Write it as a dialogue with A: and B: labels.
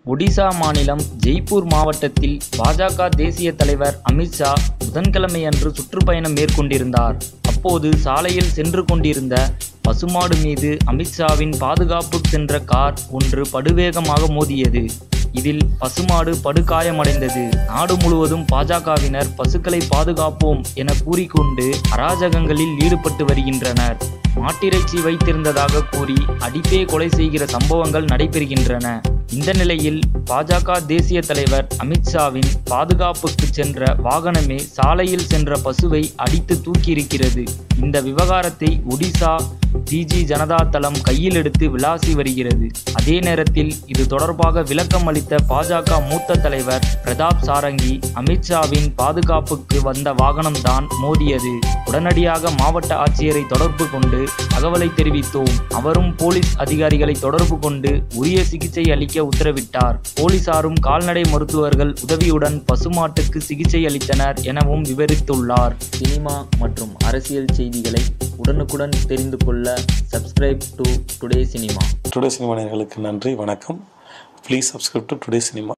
A: ஒடிசா மாநிலம் ஜெய்ப்பூர் மாவட்டத்தில் பாஜக தேசிய தலைவர் அமித்ஷா புதன்கிழமையன்று சுற்றுப்பயணம் மேற்கொண்டிருந்தார் அப்போது சாலையில் சென்று கொண்டிருந்த பசுமாடு மீது அமித்ஷாவின் பாதுகாப்பு சென்ற கார் ஒன்று படுவேகமாக மோதியது இதில் பசுமாடு படுகாயமடைந்தது நாடு முழுவதும் பாஜகவினர் பசுக்களை பாதுகாப்போம் என கூறிக்கொண்டு அராஜகங்களில் ஈடுபட்டு வருகின்றனர் மாட்டிறைச்சி வைத்திருந்ததாக கூறி அடிப்பே கொலை செய்கிற சம்பவங்கள் நடைபெறுகின்றன இந்த நிலையில் பாஜக தேசிய தலைவர் அமித்ஷாவின் பாதுகாப்புக்கு சென்ற வாகனமே சாலையில் சென்ற பசுவை அடித்து தூக்கியிருக்கிறது இந்த விவகாரத்தை ஒடிசா பிஜி ஜனதா தளம் கையில் எடுத்து விளாசி வருகிறது அதே நேரத்தில் இது தொடர்பாக விளக்கம் அளித்த பாஜக மூத்த தலைவர் பிரதாப் சாரங்கி அமித்ஷாவின் பாதுகாப்புக்கு வந்த வாகனம்தான் மோதியது உடனடியாக மாவட்ட ஆட்சியரை தொடர்பு கொண்டு தகவலை தெரிவித்தோம் அவரும் போலீஸ் அதிகாரிகளை தொடர்பு கொண்டு உரிய சிகிச்சை அளிக்க உத்தரவிட்டார் போலீசாரும் கால்நடை மருத்துவர்கள் உதவியுடன் பசுமாட்டுக்கு சிகிச்சை அளித்தனர் எனவும் விவரித்துள்ளார் சினிமா மற்றும் அரசியல் செய்திகளை உடனுக்குடன் தெரிந்து கொள்ள subscribe to today cinema
B: today cinema நேயர்களுக்கு நன்றி வணக்கம் please subscribe to today cinema